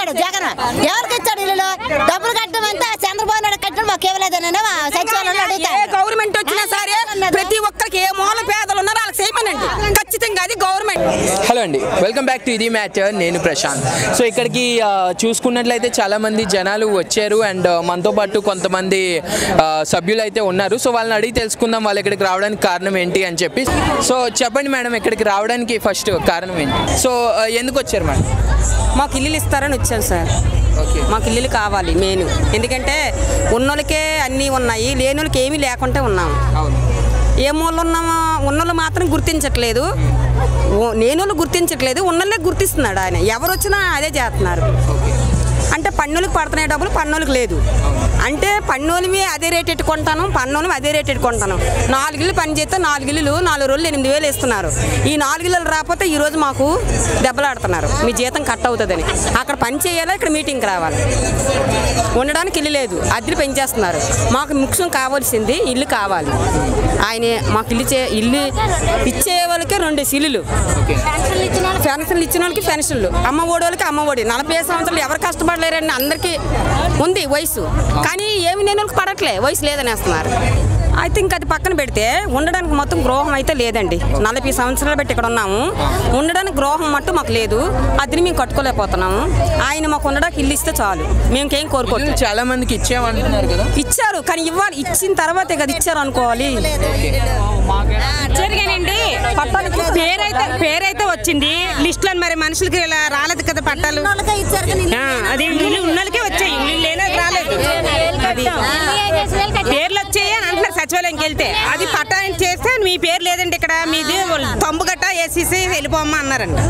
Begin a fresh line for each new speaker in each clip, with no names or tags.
ఇచ్చాడు జగన్ ఎవరికి ఇచ్చాడు ఇల్లు డబ్బులు కట్టమంటే చంద్రబాబు నాయుడు కట్టడం మాకు ఇవ్వలేదని సచివాలయంలో
ఏ
అడుగుతాడు
గవర్నమెంట్ వచ్చినా సరే ప్రతి ఒక్కరికి ఏ మూల పేదలు ఉన్నారో వాళ్ళకి చేయమనండి ఖచ్చితంగా అది గవర్నమెంట్
హలో అండి వెల్కమ్ బ్యాక్ టు ఇది మ్యాటర్ నేను ప్రశాంత్ సో ఇక్కడికి ఆ, చూసుకున్నట్లయితే చాలా మంది జనాలు వచ్చారు అండ్ మనతో పాటు కొంతమంది ఆ, సభ్యులు అయితే ఉన్నారు సో వాళ్ళని అడిగి తెలుసుకుందాం వాళ్ళు ఇక్కడికి రావడానికి కారణం ఏంటి అని చెప్పి సో చెప్పండి మేడం ఇక్కడికి రావడానికి ఫస్ట్ కారణం ఏంటి సో ఆ, ఎందుకు వచ్చారు మేడం
మాకు ఇల్లులు ఇస్తారని వచ్చాను సార్
ఓకే
మాకు ఇల్లులు కావాలి మెయిన్ ఎందుకంటే ఉన్నోళ్ళకే అన్నీ ఉన్నాయి లేని వాళ్ళకి ఏమీ లేకుంటే ఉన్నాము
అవును
ఏ మూల ఉన్నామో ఉన్నోళ్ళు మాత్రం గుర్తించట్లేదు ఓ- లేనోళ్ళు గుర్తించట్లేదు ఉన్నోళ్ళే గుర్తిస్తున్నాడు ఆయన ఎవరు వచ్చినా అదే చేస్తున్నారు అంటే పన్నులకు పడుతున్నాయి డబ్బులు పన్నులకు లేదు అంటే పన్నులవి అదే రేట్ ఎట్టుకుంటాను పన్నులు అదే రేట్ ఎట్టుకుంటాను నాలుగు ఇల్లు పని చేస్తే నాలుగు ఇల్లులు నాలుగు రోజులు ఎనిమిది వేలు ఇస్తున్నారు ఈ నాలుగు ఇల్లులు రాకపోతే ఈ రోజు మాకు దెబ్బలాడుతున్నారు మీ జీతం కట్ అవుతుందని అక్కడ పని చేయాలి ఇక్కడ మీటింగ్కి రావాలి ఉండడానికి ఇల్లు లేదు అద్దెలు పెంచేస్తున్నారు మాకు ముఖ్యం కావాల్సింది ఇల్లు కావాలి ఆయన మాకు ఇల్లు చే ఇల్లు ఇచ్చే వాళ్ళకి రెండు ఇల్లులు పెన్షన్లు ఇచ్చిన వాళ్ళకి పెన్షన్లు అమ్మ ఒడి వాళ్ళకి అమ్మ ఒడి నలభై ఐదు సంవత్సరాలు ఎవరు కష్టపడలేరని అందరికీ ఉంది వయసు కానీ ఏమి నేను వాళ్ళకి పడట్లే వయసు లేదనేస్తున్నారు అయితే ఇంకా అది పక్కన పెడితే ఉండడానికి మొత్తం గృహం అయితే లేదండి నలభై సంవత్సరాలు బట్టి ఇక్కడ ఉన్నాము ఉండడానికి గృహం మట్టు మాకు లేదు అదిని మేము కట్టుకోలేకపోతున్నాము ఆయన మాకు ఉండడానికి ఇల్లు ఇస్తే చాలు మేము ఇంకేం కోరుకోవట్లేదు
చాలా మందికి ఇచ్చామంటున్నారు కదా
ఇచ్చారు కానీ ఇవ్వాలి ఇచ్చిన తర్వాతే కదా ఇచ్చారు అనుకోవాలి
జరిగానండి పేరైతే పేరైతే వచ్చింది లిస్టులో మరి మనుషులకి ఇలా రాలేదు కదా పట్టాలు
ఉన్నోళ్ళకే ఇచ్చారు కానీ ఇల్లు
ఆ, అది ఇల్లు ఉన్నోళ్ళకే వచ్చాయి ఇల్లు లేనది రాలేదు అది పేర్లు వచ్చాయి అని అంటున్నారు సచివాలయంకి వెళ్తే అది పట్టాలని చేస్తే మీ పేరు లేదండి ఇక్కడ మీది తమ్ము గట్ట వేసేసి వెళ్ళిపోమ్మా అన్నారండి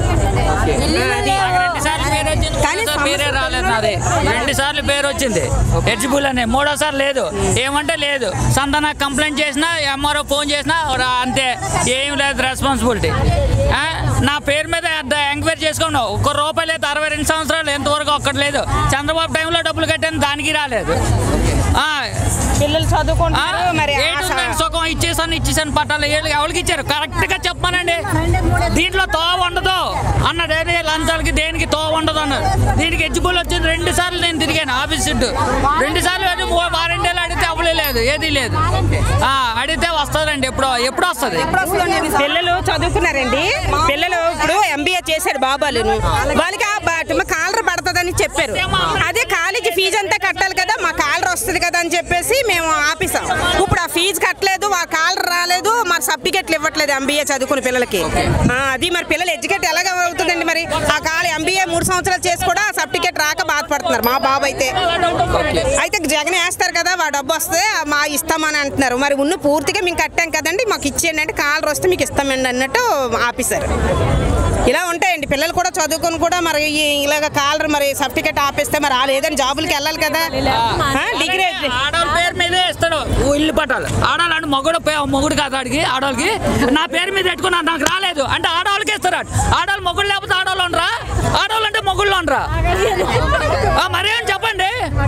రెండుసార్లు పేరు వచ్చింది
కానీ
మూడోసారి పేరే రాలేదు నాది రెండు సార్లు పేరు వచ్చింది ఎడ్జిబుల్ అని మూడోసారి లేదు ఏమంటే లేదు సంతాన కంప్లైంట్ చేసినా ఎంఆర్ఓ ఫోన్ చేసినా రా- అంతే ఏం లేదు రెస్పాన్సిబిలిటీ ఆ, నా పేరు మీద ఎంక్వైరీ చేసుకున్నావు ఒక్క రూపాయి లేదు అరవై రెండు సంవత్సరాలు ఎంతవరకు ఒక్కటి లేదు చంద్రబాబు టైంలో డబ్బులు కట్టాను దానికి రాలేదు ఆ,
పిల్లలు
ఆ,
చదువుకుంటారు మరి
ఏంటి
ఆశ-
ఉందండి సుఖం ఇచ్చేసాను ఇచ్చేసాను పట్టాలి ఏళ్ళు ఎవరికి ఇచ్చారు కరెక్ట్ గా చెప్పానండి దీంట్లో తోవ ఉండదు అన్నాడు ఏది లంచాలకి దేనికి తోవ ఉండదు అన్నాడు దీనికి ఎజ్జిబుల్ వచ్చింది రెండు సార్లు నేను తిరిగాను ఆఫీస్ చుట్టూ రెండు సార్లు వెళ్ళి మూ- వారంటీలు అడిగితే అవ్వలే లేదు ఏది లేదు ఆ, అడిగితే వస్తుందండి ఎప్పుడో ఎప్పుడు వస్తుంది
పిల్లలు చదువుకున్నారండి పిల్లలు ఇప్పుడు ఎంబీఏ చేశారు బాబాలు వాళ్ళకి ఆ బా- కాలర్ పడుతుందని చెప్పారు అదే కాలేజీ ఫీజు అంతా కట్టాలి కదా మా కాలర్ వస్తుంది కదా అని చెప్పేసి మేము ఆపిస్తాం ఇప్పుడు ఆ ఫీజు కట్టలేదు ఆ కాలర్ రాలేదు మరి సర్టిఫికెట్లు ఇవ్వట్లేదు ఎంబీఏ చదువుకునే పిల్లలకి ఆ, అది మరి పిల్లలు ఎడ్యుకేట్ ఎలాగ అవుతుందండి మరి ఆ కాల ఎంబీఏ మూడు సంవత్సరాలు చేసి కూడా ఆ సర్టిఫికెట్ రాక బాధపడుతున్నారు మా బాబు అయితే అయితే జగన్ వేస్తారు కదా వా డబ్బు వస్తే మా ఇస్తామని అంటున్నారు మరి ఉన్న పూర్తిగా మేము కట్టాం కదండి మాకు ఇచ్చేయండి అంటే కాలర్ వస్తే మీకు ఇస్తామండి అన్నట్టు ఆపేశారు ఇలా ఉంటాయండి పిల్లలు కూడా చదువుకొని కూడా మరి ఈ ఇలాగ కాలర్ మరి సర్టిఫికెట్ ఆపేస్తే మరి వాళ్ళు ఏదైనా జాబులకి వెళ్ళాలి కదా ఆ, డిగ్రీ
ఆడవాళ్ళ పేరు మీదే ఇస్తాడు ఓ ఇల్లు పట్టాలి ఆడవాళ్ళు అంటే మొగుడు పే- మొగుడు కాదు ఆడికి ఆడవాళ్ళకి నా పేరు మీద పెట్టుకున్నా నాకు రాలేదు అంటే ఆడవాళ్ళకి ఇస్తారు ఆడవాళ్ళు మొగుడు లేకపోతే ఆడవాళ్ళు ఉండరా ఆడవాళ్ళు అంటే మొగుళ్ళు ఉండరా ఆ, మరేం చెప్పండి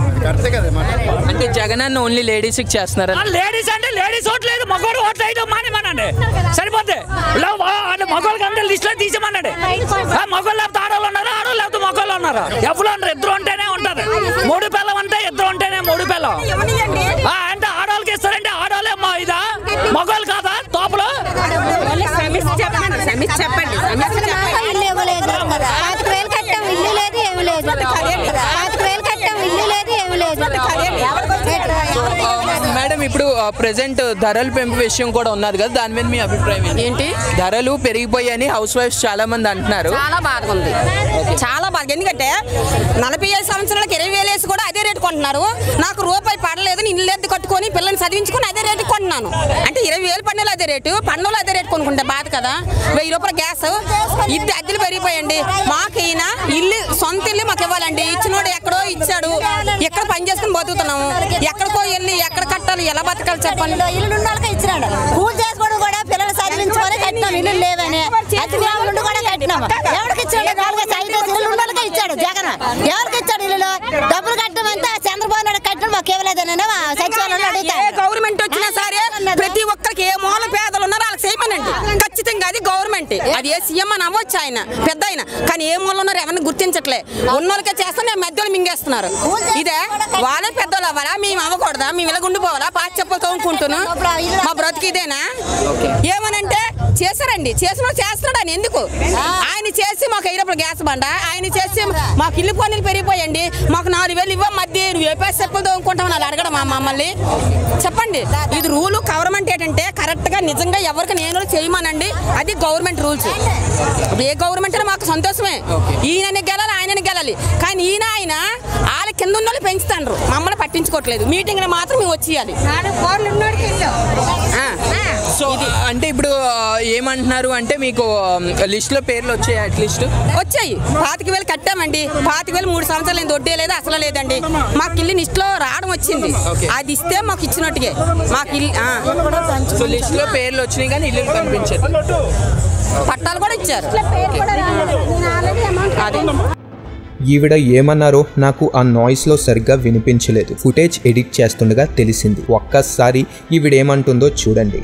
అంటే జగన్ అన్న ఓన్లీ లేడీస్కి చేస్తున్నారా
లేడీస్ అంటే లేడీస్ ఓట్లు లేదు మగవాడు ఓట్లు అయితే మానేమనండి సరిపోతే ఇలా వా- అంటే మగవాళ్ళకి అంటే లిస్ట్ లో తీసేమనండి ఆ, మగవాళ్ళు లేకపోతే ఆడవాళ్ళు ఉన్నారు ఆడవాళ్ళు లేకపోతే మగవాళ్ళు ఉన్నారు ఎవరు ఉండరు ఇద్దరు ఉంటేనే ఉంటారు మూడు పిల్లం అంటే ఇద్దరు ఉంటేనే మూడు పిల్లం ఆ, అంటే ఆడవాళ్ళకి ఇస్తారంటే ఆడవాళ్ళే మా ఇదా మగవాళ్ళు కాదా తోపలు
సమస్య చెప్పండి సమస్య చెప్పండి సమస్య చెప్పండి
ఇల్లు ఇవ్వలేదు పాతిక వేలు కట్టాం ఇల్లు లేదు ఏమి లేదు పాతిక వేలు కట్టాం ఇల్లు లేదు ఏమి లేదు
మేడం ఇప్పుడు ప్రెసెంట్ ధరల పెంపు విషయం కూడా ఉన్నది కదా దాని మీద మీ అభిప్రాయం ఏంటి?
ఏంటి
ధరలు పెరిగిపోయాయని హౌస్ వైఫ్స్ చాలా మంది అంటున్నారు
చాలా బాగా ఉంది చాలా బాగా ఎందుకంటే నలభై ఐదు సంవత్సరాలకు ఇరవై వేలు వేసి కూడా అదే రేటు కొంటున్నారు నాకు రూపాయి పడలేదు నేను ఇల్లు ఎద్దు కట్టుకొని పిల్లల్ని చదివించుకొని అదే రేటు కొంటున్నాను అంటే ఇరవై వేలు పన్నులు అదే రేటు పన్నులు అదే రేటు కొనుక్కుంటే బాధ కదా వెయ్యి రూపాయల గ్యాస్ ఇది అద్దెలు పెరిగిపోయండి మాకు ఈయన ఇల్లు సొంత ఇల్లు మాకు ఇవ్వాలండి ఇచ్చినోడు ఎక్కడో ఇచ్చాడు ఎక్కడ పని చేసుకుని బతుకుతున్నాము ఎక్కడికో వెళ్ళి ఎక్కడ కట్టాలి ఎలా బతకాలి చెప్పండి
ఇల్లు ఉన్న వాళ్ళకే ఇచ్చినాడు కూలి చేసుకోవడం కూడా పిల్లలు చదివించుకొని కట్టినాం ఇల్లు లేవని అతి మేము నుండి కూడా కట్టినాం ఎవరికి ఇచ్చాడు నాలుగు ఐదు ఇల్లు ఉన్న వాళ్ళకే ఇచ్చాడు జగన్ ఎవరికి ఇచ్చాడు ఇల్లు డబ్బులు కట్టమంటే చంద్రబాబు నాయుడు కట్టడం మాకు ఇవ్వలేదని సచివాలయంలో
ఏ
అడుగుతాడు
గవర్నమెంట్ వచ్చినా సరే ప్రతి ఒక్కరికి ఏ మూల పేదలు ఉన్నారో వాళ్ళకి చేయమనండి ఖచ్చితంగా అది గవర్నమెంట్ అంటే అది ఏ సీఎం అని అవ్వచ్చు ఆయన పెద్ద ఆయన కానీ ఏ మూల ఉన్నారు ఎవరిని గుర్తించట్లే ఉన్నోళ్ళకే చేస్తే మేము మధ్యలో మింగేస్తున్నారు ఇదే వాళ్ళే పెద్దోళ్ళు అవ్వాలా మేము అవ్వకూడదా మేము ఇలా ఉండిపోవాలా పాత చెప్పులు తోముకుంటున్నాం మా బ్రతుకు ఇదేనా ఏమనంటే చేశారండి చేసిన చేస్తున్నాడు ఆయన ఎందుకు ఆయన చేసి మాకు అయినప్పుడు గ్యాస్ బండ ఆయన చేసి మాకు ఇల్లు పనులు పెరిగిపోయండి మాకు నాలుగు వేలు ఇవ్వ మధ్య నువ్వు ఏ పేరు చెప్పులు తోముకుంటామని వాళ్ళు అడగడం మా మమ్మల్ని చెప్పండి ఇది రూలు గవర్నమెంట్ ఏంటంటే కరెక్ట్ గా నిజంగా ఎవరికి నేను చేయమనండి అది గవర్నమెంట్ రూల్స్ ఇప్పుడు ఏ గవర్నమెంట్ అయినా మాకు సంతోషమే ఈయనని గెలాలి ఆయనని గెలాలి కానీ ఈయన ఆయన వాళ్ళ కింద ఉన్న వాళ్ళు పెంచుతాండ్రు మమ్మల్ని పట్టించుకోవట్లేదు మీటింగ్ మాత్రం మేము వచ్చేయాలి ఆ.
సో అంటే ఇప్పుడు ఆ, ఏమంటున్నారు అంటే మీకు లిస్ట్లో పేర్లు వచ్చాయి అట్లీస్ట్
వచ్చాయి పాతిక వేలు కట్టామండి పాతిక వేలు మూడు సంవత్సరాలు ఏం దొడ్డే లేదు అసలు లేదండి మాకు ఇల్లు లిస్ట్లో రావడం వచ్చింది
Okay.
అది ఇస్తే మాకు ఇచ్చినట్టుగా మాకు ఇల్లు ఆ.
సో లిస్ట్లో పేర్లు వచ్చినాయి కానీ ఇల్లు కనిపించదు
పట్టాలు కూడా ఇచ్చారు అది
ఈవిడ ఏమన్నారో నాకు ఆ నాయిస్లో సరిగ్గా వినిపించలేదు ఫుటేజ్ ఎడిట్ చేస్తుండగా తెలిసింది ఒక్కసారి ఈవిడేమంటుందో చూడండి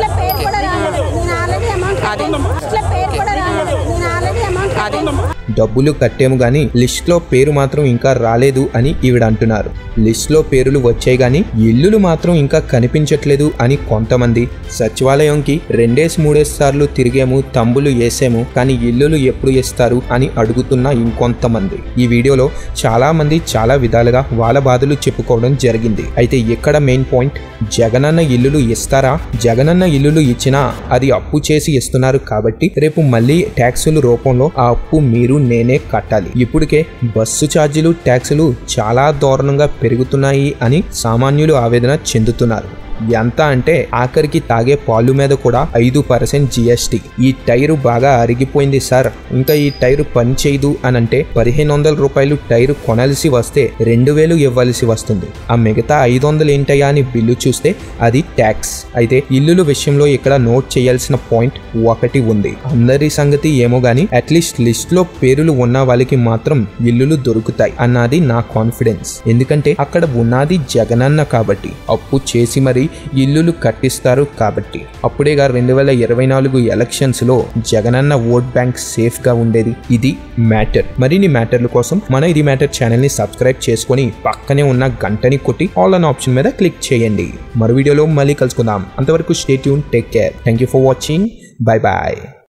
అది
డబ్బులు కట్టేము గాని లిస్ట్లో పేరు మాత్రం ఇంకా రాలేదు అని ఈవిడ అంటున్నారు లిస్ట్లో పేర్లు వచ్చాయి గాని ఇల్లులు మాత్రం ఇంకా కనిపించట్లేదు అని కొంతమంది సచివాలయంకి రెండేసి మూడేసి సార్లు తిరిగాము తంబులు వేసాము కానీ ఇల్లులు ఎప్పుడు ఇస్తారు అని అడుగుతున్న ఇంకొంతమంది ఈ వీడియోలో చాలా మంది చాలా విధాలుగా వాళ్ళ బాధలు చెప్పుకోవడం జరిగింది అయితే ఇక్కడ మెయిన్ పాయింట్ జగనన్న ఇల్లులు ఇస్తారా జగనన్న ఇల్లులు ఇచ్చినా అది అప్పు చేసి ఇస్తున్నారు కాబట్టి రేపు మళ్ళీ ట్యాక్సుల రూపంలో ఆ అప్పు మీరు నేనే కట్టాలి ఇప్పటికే బస్సు ఛార్జీలు ట్యాక్సులు చాలా దారుణంగా పెరుగుతున్నాయి అని సామాన్యులు ఆవేదన చెందుతున్నారు ఎంత అంటే ఆఖరికి తాగే పాలు మీద కూడా ఐదు పర్సెంట్ జిఎస్టి ఈ టైరు బాగా అరిగిపోయింది సార్ ఇంకా ఈ టైరు పని చేయదు అని అంటే పదిహేను వందల రూపాయలు టైరు కొనాల్సి వస్తే రెండు వేలు ఇవ్వాల్సి వస్తుంది ఆ మిగతా ఐదు వందలు ఏంటయ్యా అని బిల్లు చూస్తే అది ట్యాక్స్ అయితే ఇల్లుల విషయంలో ఇక్కడ నోట్ చేయాల్సిన పాయింట్ ఒకటి ఉంది అందరి సంగతి ఏమో గానీ అట్లీస్ట్ లిస్ట్ లో పేర్లు ఉన్న వాళ్ళకి మాత్రం ఇల్లులు దొరుకుతాయి అన్నది నా కాన్ఫిడెన్స్ ఎందుకంటే అక్కడ ఉన్నది జగనన్న కాబట్టి అప్పు చేసి మరి ఇల్లులు కట్టిస్తారు కాబట్టి అప్పుడేగా రెండు వేల ఇరవై నాలుగు ఎలక్షన్స్ లో జగనన్న ఓట్ బ్యాంక్ సేఫ్ గా ఉండేది ఇది మ్యాటర్ మరిన్ని మ్యాటర్ల కోసం మన ఇది మ్యాటర్ ఛానల్ ని సబ్స్క్రైబ్ చేసుకొని పక్కనే ఉన్న గంటని కొట్టి ఆల్ అన్ ఆప్షన్ మీద క్లిక్ చేయండి మరో వీడియోలో మళ్ళీ కలుసుకుందాం అంతవరకు stay tuned take care thank you for watching bye bye